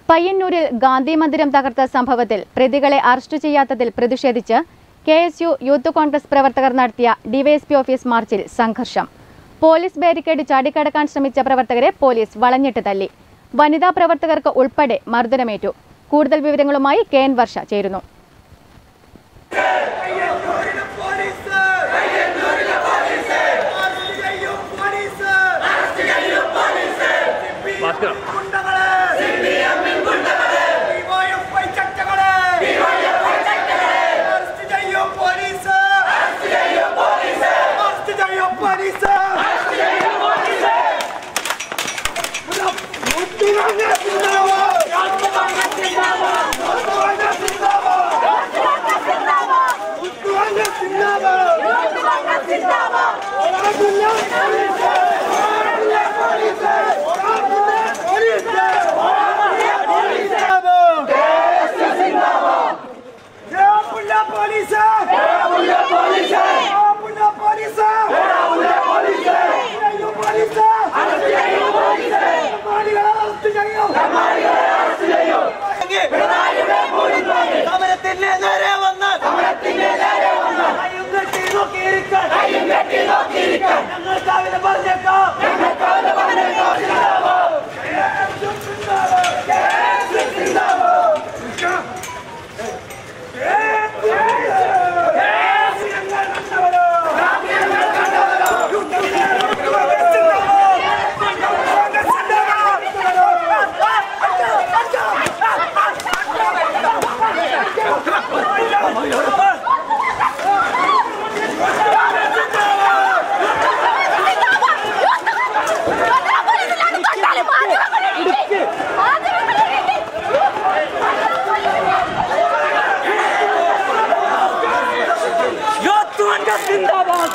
പയ്യന്നൂരിൽ ഗാന്ധി മന്ദിരം തകർത്ത സംഭവത്തിൽ പ്രതികളെ അറസ്റ്റ് ചെയ്യാത്തതിൽ പ്രതിഷേധിച്ച് K S U youth Congress പ്രവർത്തകർ നടത്തിയ ഡിവൈഎസ്പി ഓഫീസ് മാർച്ചിൽ സംഘർഷം പോലീസ് ബാരിക്കേഡ് ചാടിക്കടക്കാൻ ശ്രമിച്ച പ്രവർത്തകരെ പോലീസ് വളഞ്ഞിട്ട് തല്ലി വനിതാ പ്രവർത്തകർക്ക് ഉൾപ്പെടെ മർദ്ദനമേറ്റു കൂടുതൽ വിവരങ്ങളുമായി കെ എൻ വർഷ ചേരുന്നു സമരത്തിന്റെ നേരെ വന്ന് സമരത്തിന്റെ നേരെ വന്ന് കയ്യും കെട്ടി നോക്കിയിരിക്കാൻ കയ്യും കെട്ടി നോക്കിയിരിക്കാൻ ഞങ്ങൾക്ക് അവരെ പറഞ്ഞേക്കാം ഞങ്ങൾക്ക് അവരെ പറഞ്ഞേക്കാം യൂത്ത് കോൺഗ്രസ് സിന്ദാബാദ്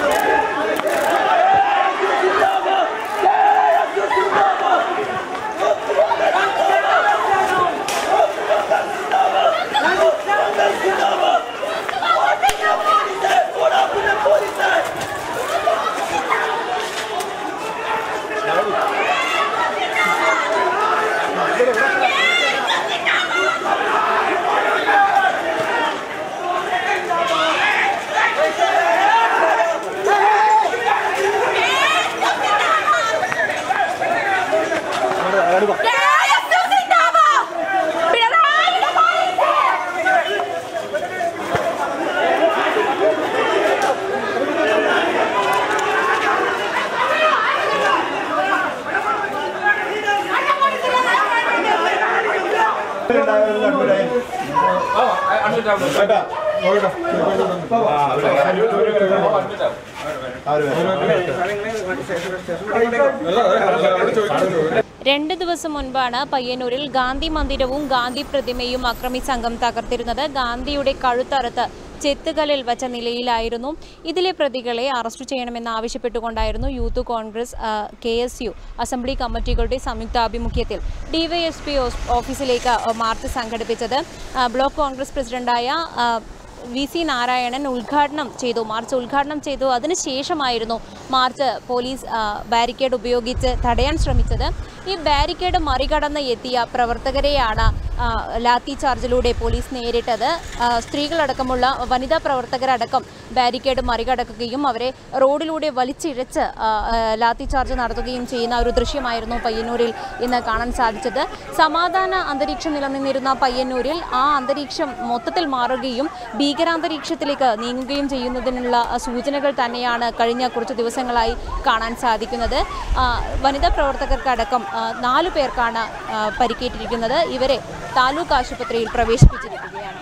രണ്ട് ദിവസം മുൻപാണ് പയ്യന്നൂരിൽ ഗാന്ധി മന്ദിരവും ഗാന്ധി പ്രതിമയും അക്രമി സംഘം തകർത്തിരുന്നത് ഗാന്ധിയുടെ കഴുത്തറുത്ത് ചെത്തുകല്ലിൽ വച്ച നിലയിലായിരുന്നു ഇതിലെ പ്രതികളെ അറസ്റ്റ് ചെയ്യണമെന്ന് ആവശ്യപ്പെട്ടുകൊണ്ടായിരുന്നു youth Congress K S U assembly കമ്മിറ്റികളുടെ സംയുക്താഭിമുഖ്യത്തിൽ ഡിവൈഎസ്പി ഓഫീസിലേക്ക് മാർച്ച് സംഘടിപ്പിച്ചത് ആ, ബ്ലോക്ക് കോൺഗ്രസ് പ്രസിഡന്റായ ആ, വി സി നാരായണൻ ഉദ്ഘാടനം ചെയ്തു മാർച്ച് ഉദ്ഘാടനം ചെയ്തു അതിനുശേഷമായിരുന്നു മാർച്ച് പോലീസ് ആ, ബാരിക്കേഡ് ഉപയോഗിച്ച് തടയാൻ ശ്രമിച്ചത് ഈ ബാരിക്കേഡ് മറികടന്ന് എത്തിയ പ്രവർത്തകരെയാണ് ആ, ലാത്തി ചാർജിലൂടെ പോലീസ് നേരിട്ടത് ആ, സ്ത്രീകളടക്കമുള്ള വനിതാ പ്രവർത്തകരടക്കം ബാരിക്കേഡ് മറികടക്കുകയും അവരെ റോഡിലൂടെ വലിച്ചിഴച്ച് ആ, ആ, ലാത്തി ചാർജ് നടത്തുകയും ചെയ്യുന്ന ഒരു ദൃശ്യമായിരുന്നു പയ്യന്നൂരിൽ ഇന്ന് കാണാൻ സാധിച്ചത് സമാധാന അന്തരീക്ഷം നിലനിന്നിരുന്ന പയ്യന്നൂരിൽ ആ അന്തരീക്ഷം മൊത്തത്തിൽ മാറുകയും ഭീകരാന്തരീക്ഷത്തിലേക്ക് നീങ്ങുകയും ചെയ്യുന്നതിനുള്ള ആ, സൂചനകൾ തന്നെയാണ് കഴിഞ്ഞ കുറച്ച് ദിവസങ്ങളായി കാണാൻ സാധിക്കുന്നത് ആ, വനിതാ പ്രവർത്തകർക്കടക്കം ആ, നാലു പേർക്കാണ് ആ, പരിക്കേറ്റിരിക്കുന്നത് ഇവരെ താലൂക്ക് ആശുപത്രിയിൽ പ്രവേശിപ്പിച്ചിരിക്കുകയാണ്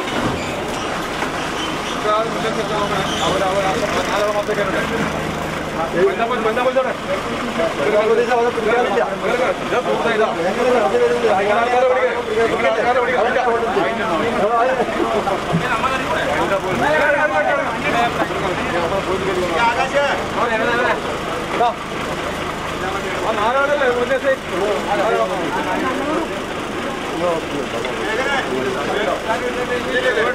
അവർ അവർ നാലാമത്തേക്കാരുണ്ട് ആ